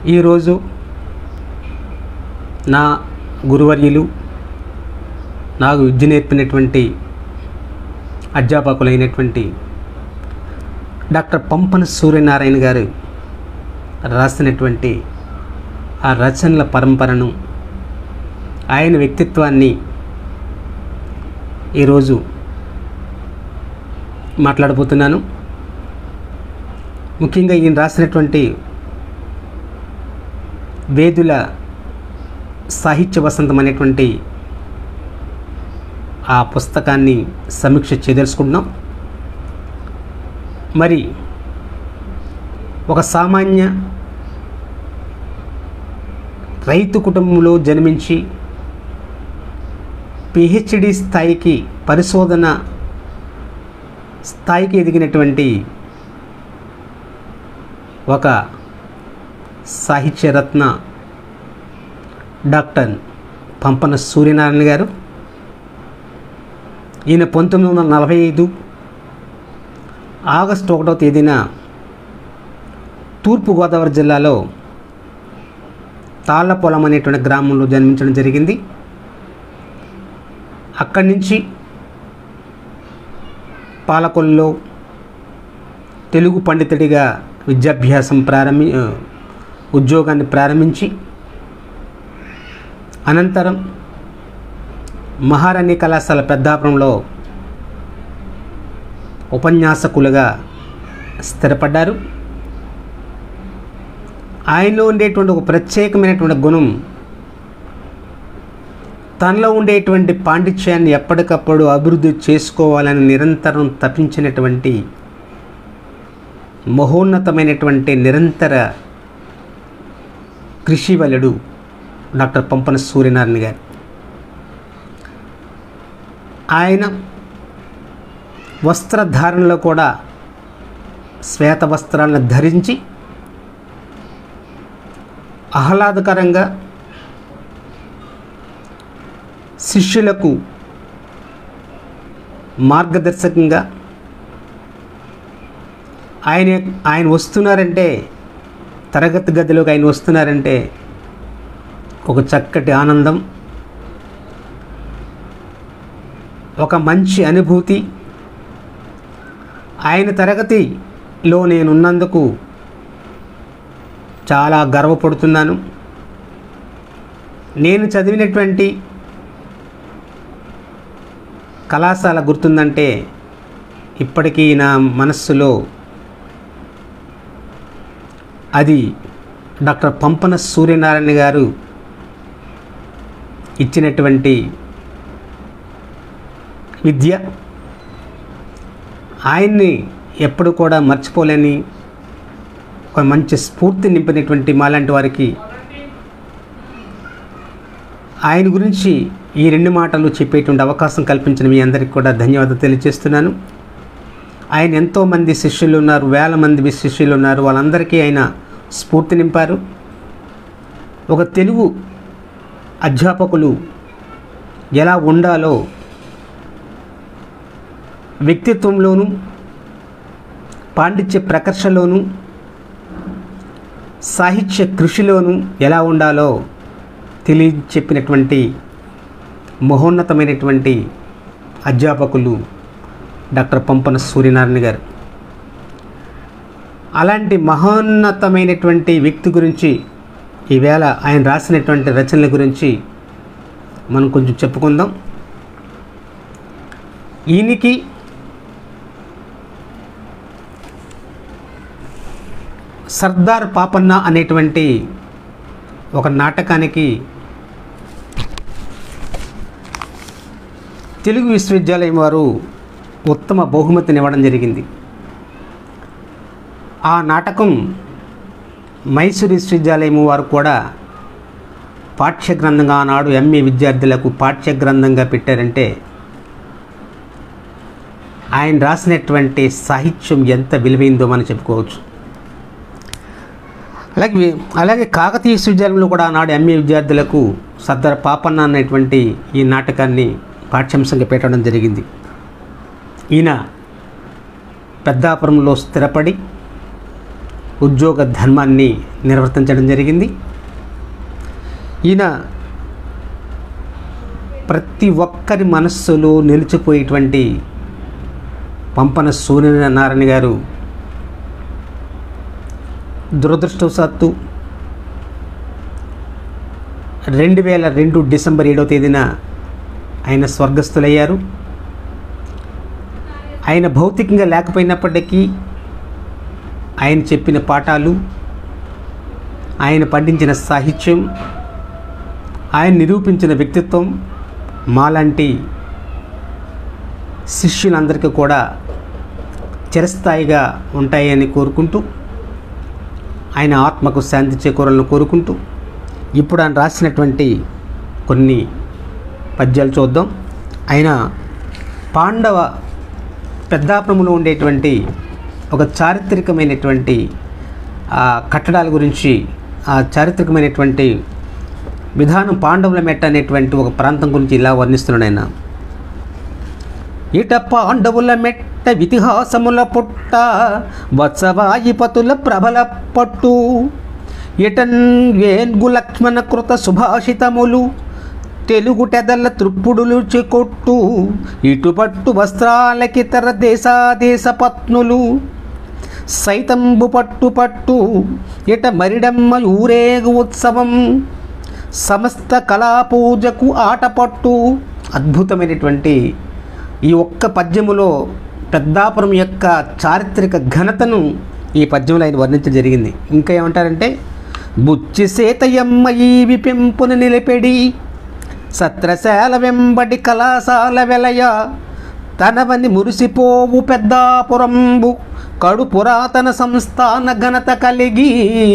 ఈరోజు నా గురువర్యులు నాకు విద్య నేర్పినటువంటి అధ్యాపకులైనటువంటి డాక్టర్ పంపన సూర్యనారాయణ గారు రాసినటువంటి ఆ రచనల పరంపరను ఆయన వ్యక్తిత్వాన్ని ఈరోజు మాట్లాడబోతున్నాను ముఖ్యంగా ఈయన రాసినటువంటి వేదుల సాహిత్య వసంతం అనేటువంటి ఆ పుస్తకాన్ని సమీక్ష చేయదలుచుకుంటున్నాం మరి ఒక సామాన్య రైతు కుటుంబంలో జన్మించి పిహెచ్డి స్థాయికి పరిశోధన స్థాయికి ఎదిగినటువంటి ఒక సాహిత్యరత్న డాక్టర్ పంపన సూర్యనారాయణ గారు ఈయన పంతొమ్మిది వందల నలభై ఐదు ఆగస్టు ఒకటో తేదీన తూర్పుగోదావరి జిల్లాలో తాళ్ళపొలం అనేటువంటి గ్రామంలో జన్మించడం జరిగింది అక్కడి నుంచి పాలకొల్లో తెలుగు పండితుడిగా విద్యాభ్యాసం ప్రారంభి ఆ, ఉద్యోగాన్ని ప్రారంభించి అనంతరం మహారాణి కళాశాల పెద్దాపురంలో ఉపన్యాసకులుగా స్థిరపడ్డారు ఆయనలో ఉండేటువంటి ఒక ప్రత్యేకమైనటువంటి గుణం తనలో ఉండేటువంటి పాండిత్యాన్ని ఎప్పటికప్పుడు అభివృద్ధి చేసుకోవాలని నిరంతరం తప్పించినటువంటి మహోన్నతమైనటువంటి నిరంతర కృషివలుడు డాక్టర్ పంపన సూర్యనారాయణ గారు ఆయన వస్త్రధారణలో కూడా శ్వేత వస్త్రాలను ధరించి ఆహ్లాదకరంగా శిష్యులకు మార్గదర్శకంగా ఆయన ఆయన వస్తున్నారంటే తరగతి గదిలోకి ఆయన వస్తున్నారంటే ఒక చక్కటి ఆనందం ఒక మంచి అనుభూతి ఆయన తరగతిలో నేనున్నందుకు చాలా గర్వపడుతున్నాను నేను చదివినటువంటి కళాశాల గుర్తుందంటే ఇప్పటికీ నా మనస్సులో అది డాక్టర్ పంపన సూర్యనారాయణ గారు ఇచ్చినటువంటి విద్య ఆయన్ని ఎప్పుడు కూడా మర్చిపోలేని ఒక మంచి స్ఫూర్తి నింపినటువంటి మాలాంటి వారికి ఆయన గురించి ఈ రెండు మాటలు చెప్పేటువంటి అవకాశం కల్పించిన మీ అందరికీ కూడా ధన్యవాదాలు తెలియజేస్తున్నాను ఆయన ఎంతోమంది శిష్యులు ఉన్నారు వేల మంది శిష్యులు ఉన్నారు వాళ్ళందరికీ ఆయన స్ఫూర్తి నింపారు ఒక తెలుగు అధ్యాపకులు ఎలా ఉండాలో వ్యక్తిత్వంలోనూ పాండిత్య ప్రకర్షలోనూ సాహిత్య కృషిలోనూ ఎలా ఉండాలో తెలియ చెప్పినటువంటి మహోన్నతమైనటువంటి అధ్యాపకులు డాక్టర్ పంపన సూర్యనారాయణ గారు అలాంటి మహోన్నతమైనటువంటి వ్యక్తి గురించి ఈవేళ ఆయన రాసినటువంటి రచనల గురించి మనం కొంచెం చెప్పుకుందాం ఈయనకి సర్దార్ పాపన్న అనేటువంటి ఒక నాటకానికి తెలుగు విశ్వవిద్యాలయం వారు ఉత్తమ బహుమతిని ఇవ్వడం జరిగింది ఆ నాటకం మైసూరు విశ్వవిద్యాలయం వారు కూడా పాఠ్య గ్రంథంగా ఆనాడు ఎంఏ విద్యార్థులకు పాఠ్య గ్రంథంగా పెట్టారంటే ఆయన రాసినటువంటి సాహిత్యం ఎంత విలువైందో మనం చెప్పుకోవచ్చు అలాగే వి- అలాగే కాకతీయ విశ్వవిద్యాలయంలో కూడా ఆనాడు ఎంఏ విద్యార్థులకు సర్దార్ పాపన్న అనేటువంటి ఈ నాటకాన్ని పాఠ్యాంశంగా పెట్టడం జరిగింది ఈయన పెద్దాపురంలో స్థిరపడి ఉద్యోగ ధర్మాన్ని నిర్వర్తించడం జరిగింది ఈయన ప్రతి ఒక్కరి మనస్సులో నిలిచిపోయేటువంటి పంపన సూర్యనారాయణ గారు దురదృష్టవశాత్తు రెండు వేల రెండు డిసెంబర్ ఏడవ తేదీన ఆయన స్వర్గస్థులయ్యారు ఆయన భౌతికంగా లేకపోయినప్పటికీ ఆయన చెప్పిన పాఠాలు ఆయన పండించిన సాహిత్యం ఆయన నిరూపించిన వ్యక్తిత్వం మాలాంటి శిష్యులందరికీ కూడా చిరస్థాయిగా ఉంటాయని కోరుకుంటూ ఆయన ఆత్మకు శాంతి చేకూరాలని కోరుకుంటూ ఇప్పుడు ఆయన రాసినటువంటి కొన్ని పద్యాలు చూద్దాం ఆయన పాండవ పెద్దాపురంలో ఉండేటువంటి ఒక చారిత్రకమైనటువంటి ఆ కట్టడాల గురించి ఆ చారిత్రకమైనటువంటి విధానం పాండవుల మెట్ట అనేటువంటి ఒక ప్రాంతం గురించి ఇలా వర్ణిస్తున్నాడు ఆయన ఇట పాండవుల మెట్ట ఇతిహాసముల పుట్ట వత్సవాయిపతుల ప్రబల పట్టు ఇటన్ వేన్గు లక్ష్మణ కృత సుభాషితములు తెలుగు టెదల త్రిప్పుడులు చెకొట్టు ఇటుపట్టు వస్త్రాలకితర దేశాదేశ పత్నులు సైతంబు పట్టు పట్టు ఇట మరిడమ్మ ఊరేగు ఉత్సవం సమస్త కళా పూజకు ఆటపట్టు అద్భుతమైనటువంటి ఈ ఒక్క పద్యములో పెద్దాపురం యొక్క చారిత్రక ఘనతను ఈ పద్యంలో ఆయన వర్ణించడం జరిగింది ఇంకా ఏమంటారంటే బుచ్చి సేతయమ్మ ఈ విపెంపున నిలిపెడి సత్రశాల వెంబడి కళాశాల వెలయ తనవని మురిసిపోవు పెద్దాపురంబు కడు పురాతన సంస్థాన ఘనత కలిగి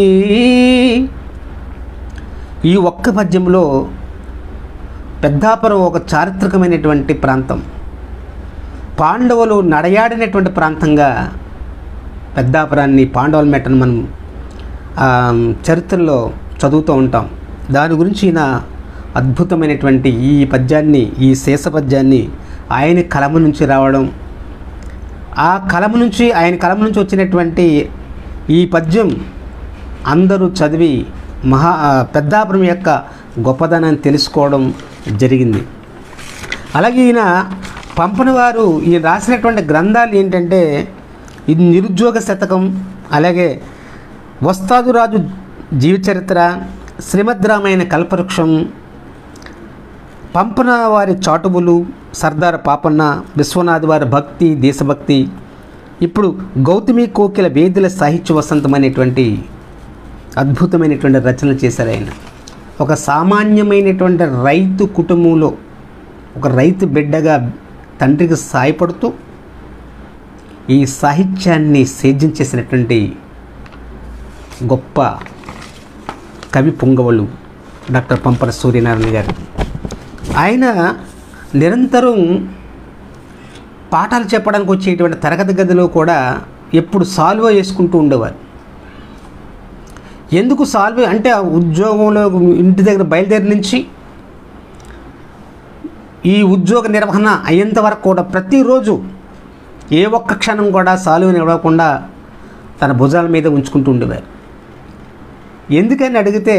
ఈ ఒక్క పద్యంలో పెద్దాపురం ఒక చారిత్రకమైనటువంటి ప్రాంతం పాండవులు నడయాడినటువంటి ప్రాంతంగా పెద్దాపురాన్ని పాండవుల మెట్టను మనం ఆ, చరిత్రలో చదువుతూ ఉంటాం దాని గురించి ఈయన అద్భుతమైనటువంటి ఈ పద్యాన్ని ఈ శేష పద్యాన్ని ఆయన కలమ నుంచి రావడం ఆ కలమ నుంచి ఆయన కలమ నుంచి వచ్చినటువంటి ఈ పద్యం అందరూ చదివి మహా ఆ, పెద్దాపురం యొక్క గొప్పదనాన్ని తెలుసుకోవడం జరిగింది అలాగే ఈయన పంపని వారు ఈయన రాసినటువంటి గ్రంథాలు ఏంటంటే ఇది నిరుద్యోగ శతకం అలాగే వస్తాదురాజు జీవిత చరిత్ర శ్రీమద్ రామాయణ కల్పవృక్షం పంపన వారి చాటువులు సర్దార్ పాపన్న విశ్వనాథ్ వారి భక్తి దేశభక్తి ఇప్పుడు గౌతమి కోకిల వేదుల సాహిత్య వసంతం అనేటువంటి అద్భుతమైనటువంటి రచనలు చేశారు ఆయన ఒక సామాన్యమైనటువంటి రైతు కుటుంబంలో ఒక రైతు బిడ్డగా తండ్రికి సాయపడుతూ ఈ సాహిత్యాన్ని సేద్యం చేసినటువంటి గొప్ప కవి పొంగవలు డాక్టర్ పంపన సూర్యనారాయణ గారు ఆయన నిరంతరం పాఠాలు చెప్పడానికి వచ్చేటువంటి తరగతి గదిలో కూడా ఎప్పుడు సాల్వ్ చేసుకుంటూ ఉండేవారు ఎందుకు సాల్వ్ అంటే ఆ ఉద్యోగంలో ఇంటి దగ్గర బయలుదేరి నుంచి ఈ ఉద్యోగ నిర్వహణ అయ్యేంత వరకు కూడా ప్రతిరోజు ఏ ఒక్క క్షణం కూడా సాలువని ఇవ్వకుండా తన భుజాల మీద ఉంచుకుంటూ ఉండేవారు ఎందుకని అడిగితే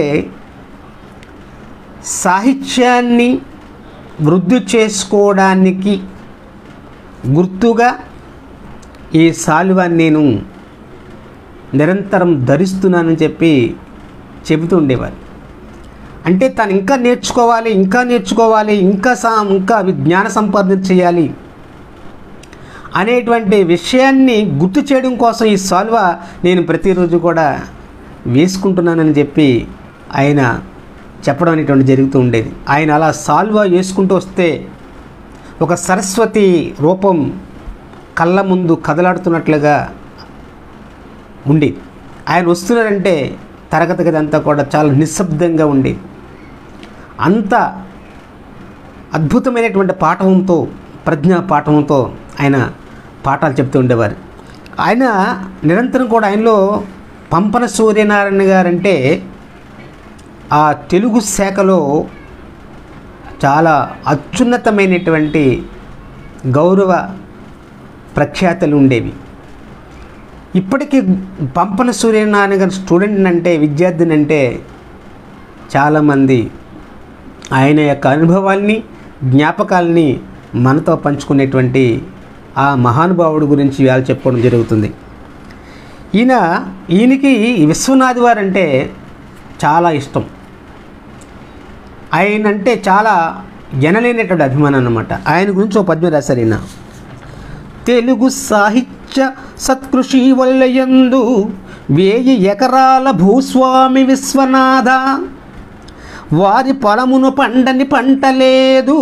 సాహిత్యాన్ని వృద్ధి చేసుకోవడానికి గుర్తుగా ఈ సాలువాన్ని నేను నిరంతరం ధరిస్తున్నానని చెప్పి చెబుతూ ఉండేవారు అంటే తను ఇంకా నేర్చుకోవాలి ఇంకా నేర్చుకోవాలి ఇంకా సా ఇంకా జ్ఞాన సంపాదన చేయాలి అనేటువంటి విషయాన్ని గుర్తు చేయడం కోసం ఈ సాల్వ నేను ప్రతిరోజు కూడా వేసుకుంటున్నానని చెప్పి ఆయన చెప్పడం అనేటువంటి జరుగుతూ ఉండేది ఆయన అలా సాల్వ వేసుకుంటూ వస్తే ఒక సరస్వతి రూపం కళ్ళ ముందు కదలాడుతున్నట్లుగా ఉండేది ఆయన వస్తున్నారంటే తరగతి గది అంతా కూడా చాలా నిశ్శబ్దంగా ఉండేది అంత అద్భుతమైనటువంటి పాఠవంతో ప్రజ్ఞా పాఠవంతో ఆయన పాఠాలు చెప్తూ ఉండేవారు ఆయన నిరంతరం కూడా ఆయనలో పంపన సూర్యనారాయణ గారంటే ఆ తెలుగు శాఖలో చాలా అత్యున్నతమైనటువంటి గౌరవ ప్రఖ్యాతలు ఉండేవి ఇప్పటికీ పంపన సూర్యనారాయణ గారి స్టూడెంట్ అంటే విద్యార్థిని అంటే చాలామంది ఆయన యొక్క అనుభవాల్ని జ్ఞాపకాలని మనతో పంచుకునేటువంటి ఆ మహానుభావుడి గురించి ఇవాళ చెప్పుకోవడం జరుగుతుంది ఈయన ఈయనకి ఈ విశ్వనాథ్ వారు అంటే చాలా ఇష్టం ఆయన అంటే చాలా ఎనలేనటువంటి అభిమానం అన్నమాట ఆయన గురించి ఒక పద్యం రాశారు ఈయన తెలుగు సాహిత్య సత్కృషి వల్లయందు వేయి ఎకరాల భూస్వామి విశ్వనాథ వారి పొలమును పండని పంట లేదు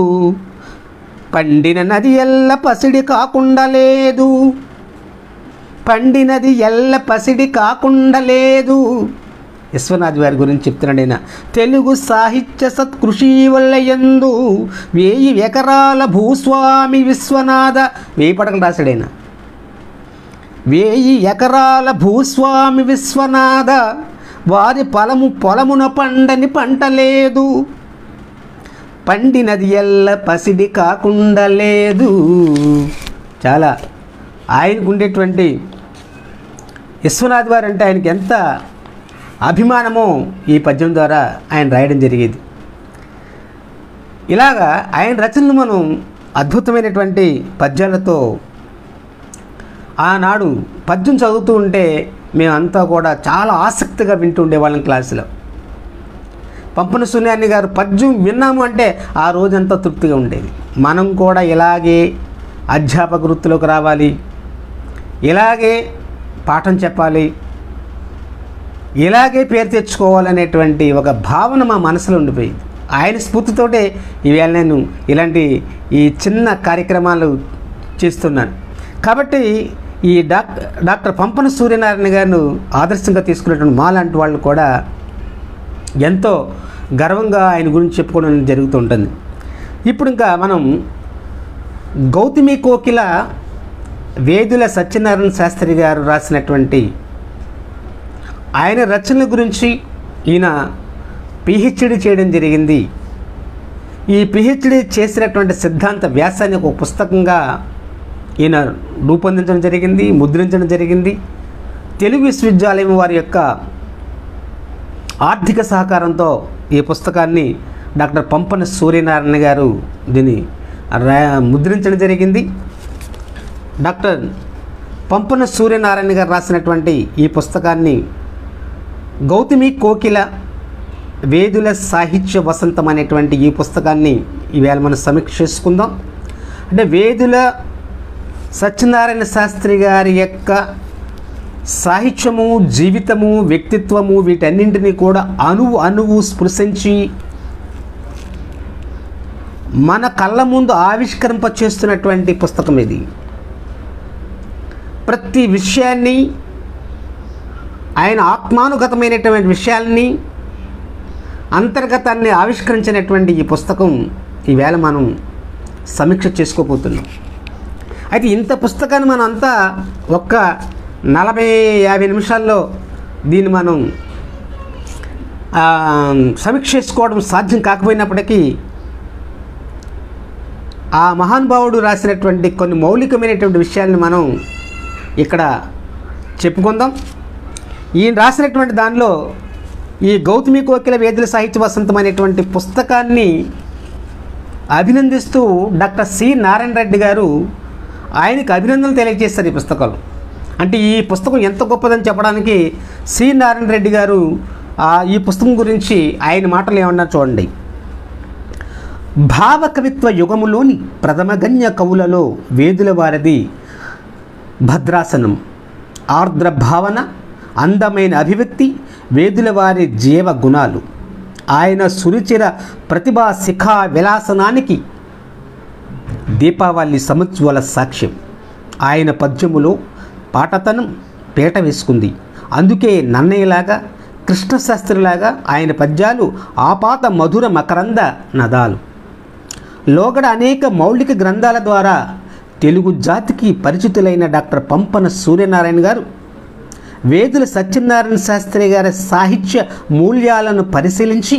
పండిన నది ఎల్ల పసిడి కాకుండా లేదు పండినది ఎల్ల పసిడి కాకుండా లేదు విశ్వనాథ్ వారి గురించి చెప్తున్నాడు ఆయన తెలుగు సాహిత్య సత్కృషి వల్లయందు వేయి ఎకరాల భూస్వామి విశ్వనాథ వేయి పడకం రాశాడు ఆయన వేయి ఎకరాల భూస్వామి విశ్వనాథ వారి పొలము పొలమున పండని పంట లేదు పండినది ఎల్ల పసిడి కాకుండా లేదు చాలా ఆయనకు ఉండేటువంటి విశ్వనాథ్ వారు అంటే ఆయనకి ఎంత అభిమానమో ఈ పద్యం ద్వారా ఆయన రాయడం జరిగేది ఇలాగా ఆయన రచనలు మనం అద్భుతమైనటువంటి పద్యాలతో ఆనాడు పద్యం చదువుతూ ఉంటే మేమంతా కూడా చాలా ఆసక్తిగా వింటూ ఉండేవాళ్ళం క్లాసులో పంపన సున్యాన్ని గారు పద్యం విన్నాము అంటే ఆ రోజంతా తృప్తిగా ఉండేది మనం కూడా ఇలాగే అధ్యాపక వృత్తిలోకి రావాలి ఇలాగే పాఠం చెప్పాలి ఇలాగే పేరు తెచ్చుకోవాలనేటువంటి ఒక భావన మా మనసులో ఉండిపోయింది ఆయన స్ఫూర్తితోటే ఈవేళ నేను ఇలాంటి ఈ చిన్న కార్యక్రమాలు చేస్తున్నాను కాబట్టి ఈ డాక్టర్ డాక్టర్ పంపన సూర్యనారాయణ గారిను ఆదర్శంగా తీసుకున్నటువంటి మా లాంటి వాళ్ళు కూడా ఎంతో గర్వంగా ఆయన గురించి చెప్పుకోవడం జరుగుతూ ఉంటుంది ఇప్పుడు ఇంకా మనం గౌతమి కోకిల వేదుల సత్యనారాయణ శాస్త్రి గారు రాసినటువంటి ఆయన రచనల గురించి ఈయన పిహెచ్డి చేయడం జరిగింది ఈ పిహెచ్డి చేసినటువంటి సిద్ధాంత వ్యాసాన్ని ఒక పుస్తకంగా ఈయన రూపొందించడం జరిగింది ముద్రించడం జరిగింది తెలుగు విశ్వవిద్యాలయం వారి యొక్క ఆర్థిక సహకారంతో ఈ పుస్తకాన్ని డాక్టర్ పంపన సూర్యనారాయణ గారు దీన్ని రా ముద్రించడం జరిగింది డాక్టర్ పంపన సూర్యనారాయణ గారు రాసినటువంటి ఈ పుస్తకాన్ని గౌతమి కోకిల వేదుల సాహిత్య వసంతం అనేటువంటి ఈ పుస్తకాన్ని ఈవేళ మనం సమీక్ష చేసుకుందాం అంటే వేదుల సత్యనారాయణ శాస్త్రి గారి యొక్క సాహిత్యము జీవితము వ్యక్తిత్వము వీటన్నింటినీ కూడా అణువు అణువు స్పృశించి మన కళ్ళ ముందు ఆవిష్కరింప చేస్తున్నటువంటి పుస్తకం ఇది ప్రతి విషయాన్ని ఆయన ఆత్మానుగతమైనటువంటి విషయాల్ని అంతర్గతాన్ని ఆవిష్కరించినటువంటి ఈ పుస్తకం ఈవేళ మనం సమీక్ష చేసుకోబోతున్నాం అయితే ఇంత పుస్తకాన్ని మనం అంతా ఒక్క నలభై యాభై నిమిషాల్లో దీన్ని మనం ఆ, సమీక్ష చేసుకోవడం సాధ్యం కాకపోయినప్పటికీ ఆ మహానుభావుడు రాసినటువంటి కొన్ని మౌలికమైనటువంటి విషయాలను మనం ఇక్కడ చెప్పుకుందాం ఈయన రాసినటువంటి దానిలో ఈ గౌతమి కోకిల వేదుల సాహిత్య వసంతం అనేటువంటి పుస్తకాన్ని అభినందిస్తూ డాక్టర్ సి నారాయణ రెడ్డి గారు ఆయనకు అభినందనలు తెలియజేస్తారు ఈ పుస్తకాలు అంటే ఈ పుస్తకం ఎంత గొప్పదని చెప్పడానికి సి నారాయణ రెడ్డి గారు ఆ, ఈ పుస్తకం గురించి ఆయన మాటలు ఏమన్నా చూడండి భావకవిత్వ యుగములోని ప్రథమగణ్య కవులలో వేదుల వారిది భద్రాసనం ఆర్ద్ర భావన అందమైన అభివ్యక్తి వేదుల వారి జీవ గుణాలు ఆయన సురుచిర ప్రతిభా శిఖా విలాసనానికి దీపావళి సముజ్వల సాక్ష్యం ఆయన పద్యములో పాటతనం పీట వేసుకుంది అందుకే నన్నయ్యలాగా కృష్ణశాస్త్రిలాగా ఆయన పద్యాలు ఆపాత మధుర మకరంద నదాలు లోగడ అనేక మౌలిక గ్రంథాల ద్వారా తెలుగు జాతికి పరిచితులైన డాక్టర్ పంపన సూర్యనారాయణ గారు వేదుల సత్యనారాయణ శాస్త్రి గారి సాహిత్య మూల్యాలను పరిశీలించి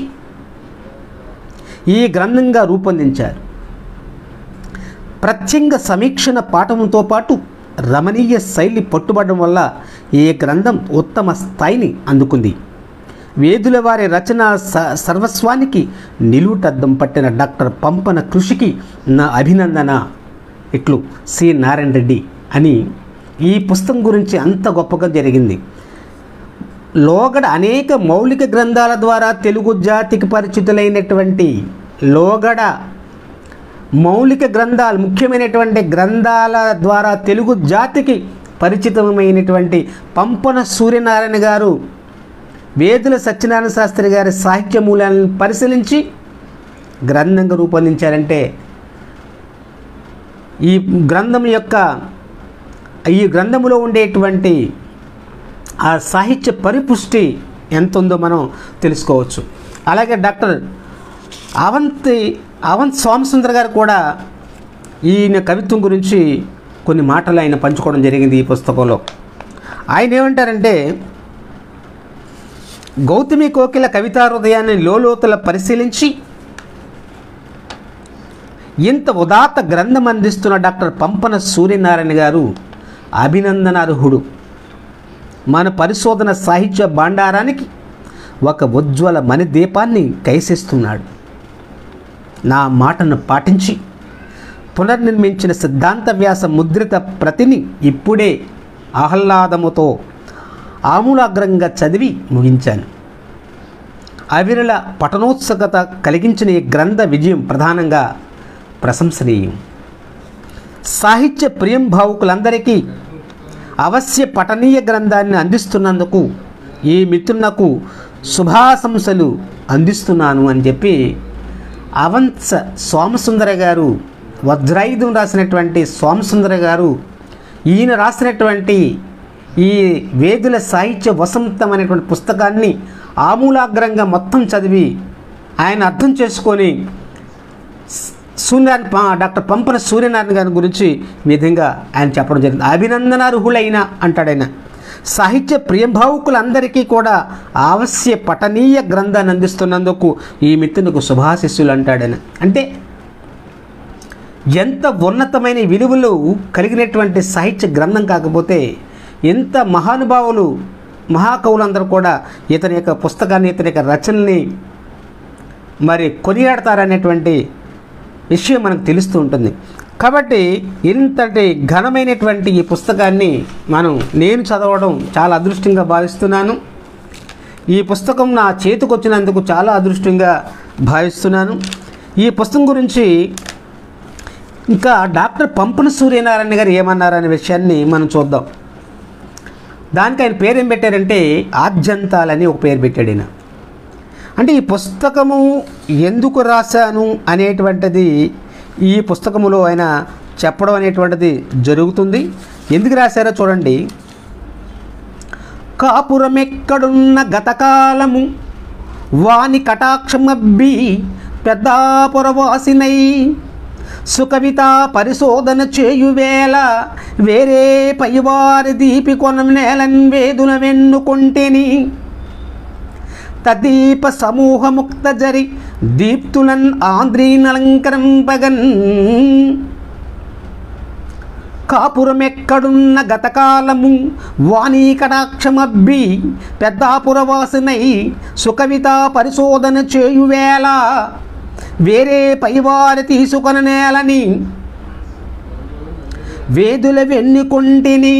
ఈ గ్రంథంగా రూపొందించారు ప్రత్యంగ సమీక్షణ పాఠంతో పాటు రమణీయ శైలి పట్టుబడడం వల్ల ఈ గ్రంథం ఉత్తమ స్థాయిని అందుకుంది వేదుల వారి రచన స- సర్వస్వానికి నిలువుటద్దం పట్టిన డాక్టర్ పంపన కృషికి నా అభినందన ఇట్లు సి నారాయణ రెడ్డి అని ఈ పుస్తకం గురించి అంత గొప్పగా జరిగింది లోగడ అనేక మౌలిక గ్రంథాల ద్వారా తెలుగు జాతికి పరిచితులైనటువంటి లోగడ మౌలిక గ్రంథాలు ముఖ్యమైనటువంటి గ్రంథాల ద్వారా తెలుగు జాతికి పరిచితమైనటువంటి పంపన సూర్యనారాయణ గారు వేదుల సత్యనారాయణ శాస్త్రి గారి సాహిత్య మూలాలను పరిశీలించి గ్రంథంగా రూపొందించారంటే ఈ గ్రంథం యొక్క ఈ గ్రంథములో ఉండేటువంటి ఆ సాహిత్య పరిపుష్టి ఎంత ఉందో మనం తెలుసుకోవచ్చు అలాగే డాక్టర్ అవంతి అవంత్ సోమసుందర్ గారు కూడా ఈయన కవిత్వం గురించి కొన్ని మాటలు ఆయన పంచుకోవడం జరిగింది ఈ పుస్తకంలో ఆయన ఏమంటారంటే గౌతమి కోకిల కవితా హృదయాన్ని లోలోతుల పరిశీలించి ఇంత ఉదాత్త గ్రంథం అందిస్తున్న డాక్టర్ పంపన సూర్యనారాయణ గారు అభినందనార్హుడు మన పరిశోధన సాహిత్య భాండారానికి ఒక ఉజ్వల మణిదీపాన్ని కైసిస్తున్నాడు నా మాటను పాటించి పునర్నిర్మించిన సిద్ధాంత వ్యాస ముద్రిత ప్రతిని ఇప్పుడే ఆహ్లాదముతో ఆమూలాగ్రంగా చదివి ముగించాను అవిరళ పఠనోత్సుకత కలిగించిన ఈ గ్రంథ విజయం ప్రధానంగా ప్రశంసనీయం సాహిత్య ప్రియం భావుకులందరికీ అవశ్య పఠనీయ గ్రంథాన్ని అందిస్తున్నందుకు ఈ మిత్రునకు శుభాశంసలు అందిస్తున్నాను అని చెప్పి అవంత్స సోమసుందర గారు వజ్రాయుధం రాసినటువంటి సోమసుందర గారు ఈయన రాసినటువంటి ఈ వేదుల సాహిత్య వసంతం అనేటువంటి పుస్తకాన్ని ఆమూలాగ్రంగా మొత్తం చదివి ఆయన అర్థం చేసుకొని సూర్యనారాయణ ప- డాక్టర్ పంపన సూర్యనారాయణ గారి గురించి ఈ విధంగా ఆయన చెప్పడం జరిగింది అభినందనార్హులైన అంటాడు ఆయన సాహిత్య ప్రియంభావుకులందరికీ కూడా ఆవశ్య పఠనీయ గ్రంథాన్ని అందిస్తున్నందుకు ఈ మిత్రునికి శుభాశిస్సులు అంటాడు ఆయన అంటే ఎంత ఉన్నతమైన విలువలు కలిగినటువంటి సాహిత్య గ్రంథం కాకపోతే ఎంత మహానుభావులు మహాకవులందరూ కూడా ఇతని యొక్క పుస్తకాన్ని ఇతని యొక్క రచనల్ని మరి కొనియాడతారనేటువంటి విషయం మనకు తెలుస్తూ ఉంటుంది కాబట్టి ఇంతటి ఘనమైనటువంటి ఈ పుస్తకాన్ని మనం నేను చదవడం చాలా అదృష్టంగా భావిస్తున్నాను ఈ పుస్తకం నా చేతికి వచ్చినందుకు చాలా అదృష్టంగా భావిస్తున్నాను ఈ పుస్తకం గురించి ఇంకా డాక్టర్ పంపన సూర్యనారాయణ గారు ఏమన్నారనే విషయాన్ని మనం చూద్దాం దానికి ఆయన పేరు ఏం పెట్టారంటే ఆద్యంతాలని ఒక పేరు పెట్టాడు ఆయన అంటే ఈ పుస్తకము ఎందుకు రాశాను అనేటువంటిది ఈ పుస్తకములో ఆయన చెప్పడం అనేటువంటిది జరుగుతుంది ఎందుకు రాశారో చూడండి కాపురమెక్కడున్న గతకాలము వాని కటాక్షమబ్బి పెద్దాపురవాసినై సుకవిత పరిశోధన చేయువేళ వేరే పైవారి దీపి కొన నేలన్ వేదున వెన్నుకొంటేని తదీప సమూహముక్త జరి దీప్తులన్ ఆంధ్రీనలంకరింపగన్ కాపురమెక్కడున్న గతకాలము వాణీ కటాక్షమబ్బి పెద్దాపురవాసినై సుకవిత పరిశోధన చేయువేళ వేరే పైవారి తీసుకొన నేలని వేదుల వెన్నుకొంటిని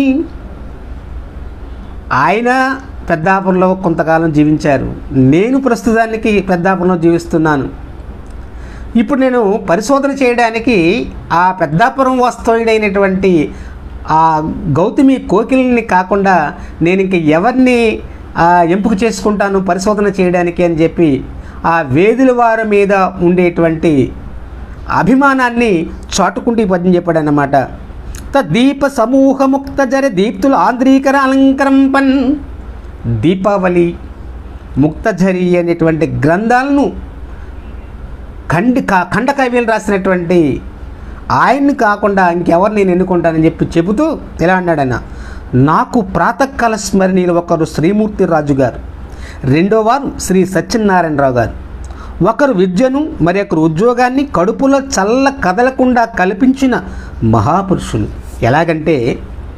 ఆయన పెద్దాపురంలో కొంతకాలం జీవించారు నేను ప్రస్తుతానికి పెద్దాపురంలో జీవిస్తున్నాను ఇప్పుడు నేను పరిశోధన చేయడానికి ఆ పెద్దాపురం వాస్తవ్యుడైనటువంటి ఆ గౌతమి కోకిలని కాకుండా నేను ఇంక ఎవరిని ఆ, ఎంపిక చేసుకుంటాను పరిశోధన చేయడానికి అని చెప్పి ఆ వేదుల వారి మీద ఉండేటువంటి అభిమానాన్ని చాటుకుంటూ ఈ పద్యం చెప్పాడు అన్నమాట దీప సమూహముక్త జర దీప్తుల ఆంధ్రీకర అలంకరంపన్ దీపావళి ముక్తఝరి అనేటువంటి గ్రంథాలను ఖండి కా- ఖండ కవ్యాలు రాసినటువంటి ఆయన్ని కాకుండా ఇంకెవరు నేను ఎన్నుకుంటానని చెప్పి చెబుతూ ఎలా అన్నాడు ఆయన నాకు ప్రాతకాల స్మరణీయులు ఒకరు శ్రీమూర్తి రాజు గారు రెండో వారు శ్రీ సత్యనారాయణరావు గారు ఒకరు విద్యను మరి ఒకరు ఉద్యోగాన్ని కడుపులో చల్ల కదలకుండా కల్పించిన మహాపురుషులు ఎలాగంటే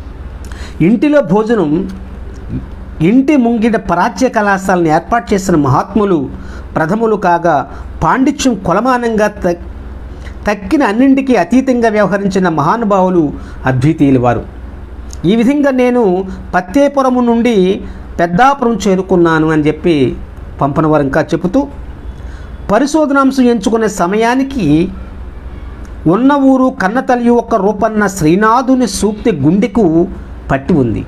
ఇంటిలో భోజనం ఇంటి ముంగిట ప్రాచ్య కళాశాలను ఏర్పాటు చేసిన మహాత్ములు ప్రథములు కాగా పాండిత్యం కొలమానంగా త తక్కిన అన్నింటికీ అతీతంగా వ్యవహరించిన మహానుభావులు అద్వితీయులు వారు ఈ విధంగా నేను పత్తేపురము నుండి పెద్దాపురం చేరుకున్నాను అని చెప్పి పంపనవారు ఇంకా చెబుతూ పరిశోధనాంశం ఎంచుకునే సమయానికి ఉన్న ఊరు కన్నతల్లి ఒక్క రూపన్న శ్రీనాథుని సూక్తి గుండెకు పట్టి ఉంది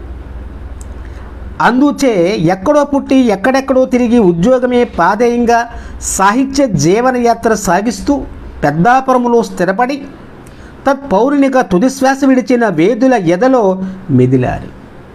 అందుచే ఎక్కడో పుట్టి ఎక్కడెక్కడో తిరిగి ఉద్యోగమే పాదేయంగా సాహిత్య జీవనయాత్ర సాగిస్తూ పెద్దాపురములో స్థిరపడి తత్పౌరునిగా తుదిశ్వాస విడిచిన వేదుల ఎదలో మెదిలారు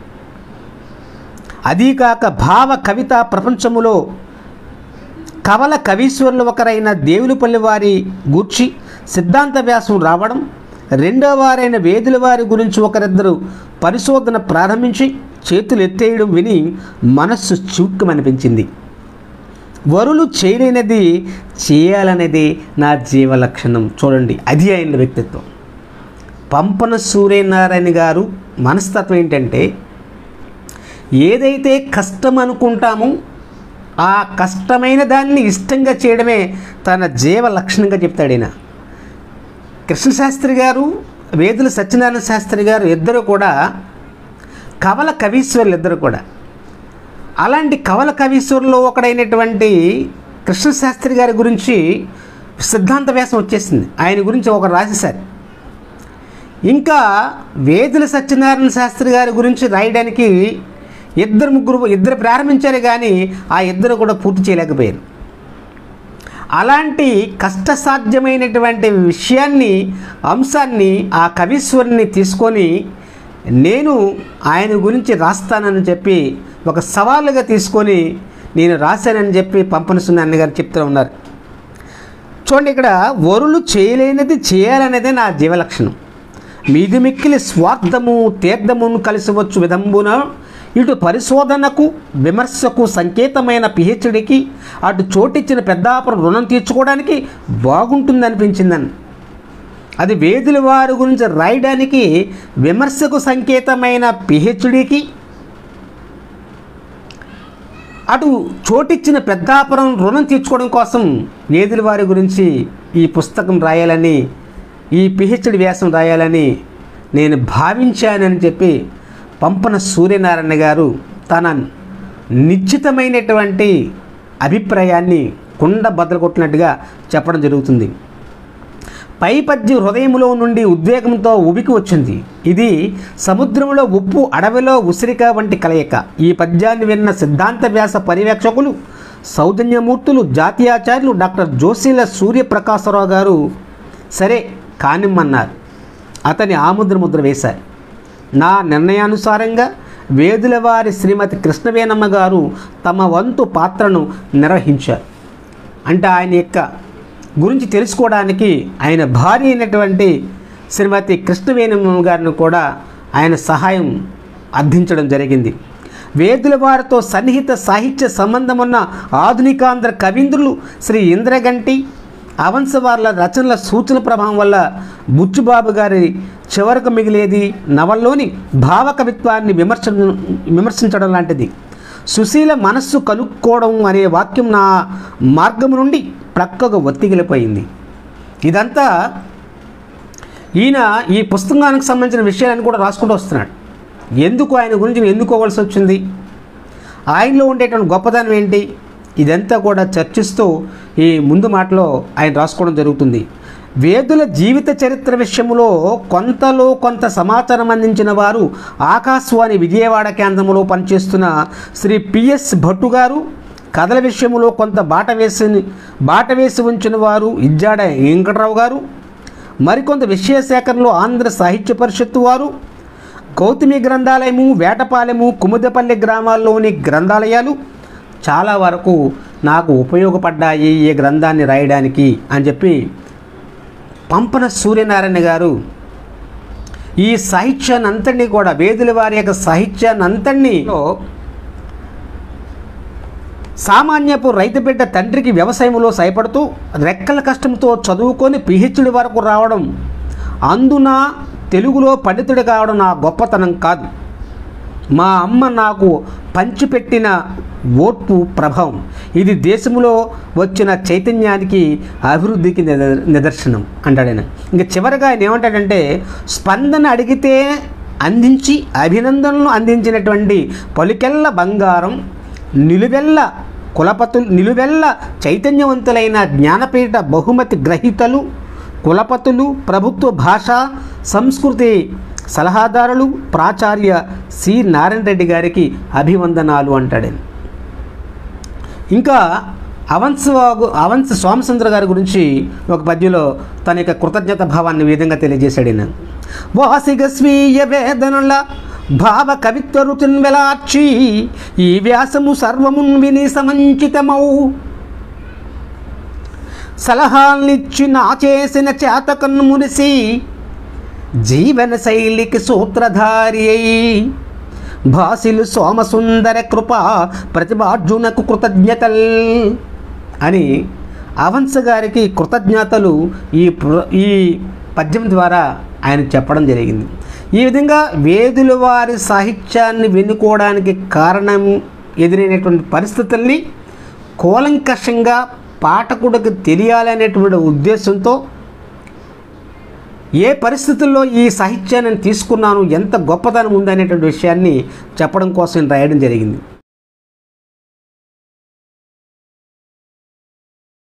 అదీకాక భావ కవిత ప్రపంచములో కవల కవీశ్వరులు ఒకరైన దేవులపల్లి వారి గూర్చి సిద్ధాంత వ్యాసం రావడం రెండో వారైన వేదుల వారి గురించి ఒకరిద్దరు పరిశోధన ప్రారంభించి చేతులు ఎత్తేయడం విని మనస్సు చూక్కమనిపించింది వరులు చేయలేనిది చేయాలనేది నా జీవ లక్షణం చూడండి అది ఆయన వ్యక్తిత్వం పంపన సూర్యనారాయణ గారు మనస్తత్వం ఏంటంటే ఏదైతే కష్టం అనుకుంటామో ఆ కష్టమైన దాన్ని ఇష్టంగా చేయడమే తన జీవ లక్షణంగా చెప్తాడు ఈయన కృష్ణశాస్త్రి గారు వేదుల సత్యనారాయణ శాస్త్రి గారు ఇద్దరు కూడా కవల కవీశ్వరులు ఇద్దరు కూడా అలాంటి కవల కవీశ్వరులో ఒకడైనటువంటి కృష్ణశాస్త్రి గారి గురించి సిద్ధాంత వ్యాసం వచ్చేసింది ఆయన గురించి ఒక రాసేశారు ఇంకా వేదుల సత్యనారాయణ శాస్త్రి గారి గురించి రాయడానికి ఇద్దరు ముగ్గురు ఇద్దరు ప్రారంభించారు కానీ ఆ ఇద్దరు కూడా పూర్తి చేయలేకపోయారు అలాంటి కష్టసాధ్యమైనటువంటి విషయాన్ని అంశాన్ని ఆ కవీశ్వరుని తీసుకొని నేను ఆయన గురించి రాస్తానని చెప్పి ఒక సవాలుగా తీసుకొని నేను రాశానని చెప్పి పంపనసున్న అన్నగారు చెప్తూ ఉన్నారు చూడండి ఇక్కడ వరులు చేయలేనిది చేయాలనేదే నా జీవలక్షణం మీది మిక్కిలి స్వార్థము తీర్థమును కలిసివచ్చు విధంబున ఇటు పరిశోధనకు విమర్శకు సంకేతమైన పిహెచ్డికి అటు చోటిచ్చిన పెద్దాపురం రుణం తీర్చుకోవడానికి బాగుంటుంది అనిపించిందని అది వేదుల వారి గురించి రాయడానికి విమర్శకు సంకేతమైన పిహెచ్డికి అటు చోటిచ్చిన పెద్దాపురం రుణం తీర్చుకోవడం కోసం వేదుల వారి గురించి ఈ పుస్తకం రాయాలని ఈ పిహెచ్డి వ్యాసం రాయాలని నేను భావించానని చెప్పి పంపన సూర్యనారాయణ గారు తన నిశ్చితమైనటువంటి అభిప్రాయాన్ని కుండ బద్దలుకొట్టినట్టుగా చెప్పడం జరుగుతుంది పై పద్యం హృదయంలో నుండి ఉద్వేగంతో ఉబికి వచ్చింది ఇది సముద్రంలో ఉప్పు అడవిలో ఉసిరిక వంటి కలయిక ఈ పద్యాన్ని విన్న సిద్ధాంత వ్యాస పర్యవేక్షకులు సౌజన్యమూర్తులు జాతీయాచార్యులు డాక్టర్ జోషిల సూర్యప్రకాశరావు గారు సరే కానిమ్మన్నారు అతని ఆముద్ర ముద్ర వేశారు నా నిర్ణయానుసారంగా వేదుల వారి శ్రీమతి కృష్ణవేణమ్మ గారు తమ వంతు పాత్రను నిర్వహించారు అంటే ఆయన యొక్క గురించి తెలుసుకోవడానికి ఆయన భార్య అయినటువంటి శ్రీమతి కృష్ణవేణమ్మ గారిని కూడా ఆయన సహాయం అర్థించడం జరిగింది వేదుల వారితో సన్నిహిత సాహిత్య సంబంధం ఉన్న ఆధునికాంధ్ర కవీంద్రులు శ్రీ ఇంద్రగంటి అవంశవార్ల రచనల సూచన ప్రభావం వల్ల బుచ్చుబాబు గారి చివరకు మిగిలేది నవల్లోని భావకవిత్వాన్ని విమర్శ విమర్శించడం లాంటిది సుశీల మనస్సు కనుక్కోవడం అనే వాక్యం నా మార్గం నుండి ప్రక్కకు ఒత్తిగిలిపోయింది ఇదంతా ఈయన ఈ పుస్తకానికి సంబంధించిన విషయాలను కూడా రాసుకుంటూ వస్తున్నాడు ఎందుకు ఆయన గురించి నేను ఎన్నుకోవాల్సి వచ్చింది ఆయనలో ఉండేటువంటి గొప్పదనం ఏంటి ఇదంతా కూడా చర్చిస్తూ ఈ ముందు మాటలో ఆయన రాసుకోవడం జరుగుతుంది వేదుల జీవిత చరిత్ర విషయంలో కొంతలో కొంత సమాచారం అందించిన వారు ఆకాశవాణి విజయవాడ కేంద్రంలో పనిచేస్తున్న శ్రీ పిఎస్ భట్టు గారు కథల విషయంలో కొంత బాట వేసి బాట వేసి ఉంచిన వారు ఇజ్జాడ వెంకటరావు గారు మరికొంత విషయ సేకరణలో ఆంధ్ర సాహిత్య పరిషత్తు వారు గౌతమి గ్రంథాలయము వేటపాలెము కుముదపల్లి గ్రామాల్లోని గ్రంథాలయాలు చాలా వరకు నాకు ఉపయోగపడ్డాయి ఈ గ్రంథాన్ని రాయడానికి అని చెప్పి పంపన సూర్యనారాయణ గారు ఈ సాహిత్యాన్ని అంతటినీ కూడా వేదుల వారి యొక్క సాహిత్యాన్ని అంతటినీ సామాన్యపు రైతు బిడ్డ తండ్రికి వ్యవసాయంలో సైపడుతూ రెక్కల కష్టంతో చదువుకొని పిహెచ్డి వరకు రావడం అందున తెలుగులో పండితుడు కావడం నా గొప్పతనం కాదు మా అమ్మ నాకు పంచిపెట్టిన ఓర్పు ప్రభావం ఇది దేశంలో వచ్చిన చైతన్యానికి అభివృద్ధికి నిద- నిదర్శనం అంటాడు ఆయన ఇంకా చివరిగా ఆయన ఏమంటాడంటే స్పందన అడిగితే అందించి అభినందనలు అందించినటువంటి పలుకెల్ల బంగారం నిలువెల్ల కులపతులు నిలువెల్ల చైతన్యవంతులైన జ్ఞానపీఠ బహుమతి గ్రహీతలు కులపతులు ప్రభుత్వ భాష సంస్కృతి సలహాదారులు ప్రాచార్య సి నారాయణ రెడ్డి గారికి అభివందనాలు అంటాడు ఇంకా అవంశ అవంశ సోమసుందర గారి గురించి ఒక పద్యంలో తన యొక్క కృతజ్ఞత భావాన్ని ఈ విధంగా తెలియజేశాడు ఈయన వాసిగ స్వీయ వేదనల భావ కవిత్వ రుతున్ వెలార్చి ఈ వ్యాసము సర్వమున్ విని సమంచితమౌ సలహాల్నిచ్చి నా చేసిన చేతకన్ను మురిసి జీవన శైలికి సూత్రధారి అయి భాసిలు సోమసుందర కృప ప్రతిభార్జునకు కృతజ్ఞతల్ అని అవంశ గారికి కృతజ్ఞతలు ఈ ప్ర- ఈ పద్యం ద్వారా ఆయన చెప్పడం జరిగింది ఈ విధంగా వేదుల వారి సాహిత్యాన్ని వెన్నుకోవడానికి కారణం ఎదురైనటువంటి పరిస్థితుల్ని కూలంకషంగా పాఠకుడికి తెలియాలనేటువంటి ఉద్దేశంతో ఏ పరిస్థితుల్లో ఈ సాహిత్యాన్ని నేను తీసుకున్నాను ఎంత గొప్పతనం ఉందనేటువంటి విషయాన్ని చెప్పడం కోసం రాయడం జరిగింది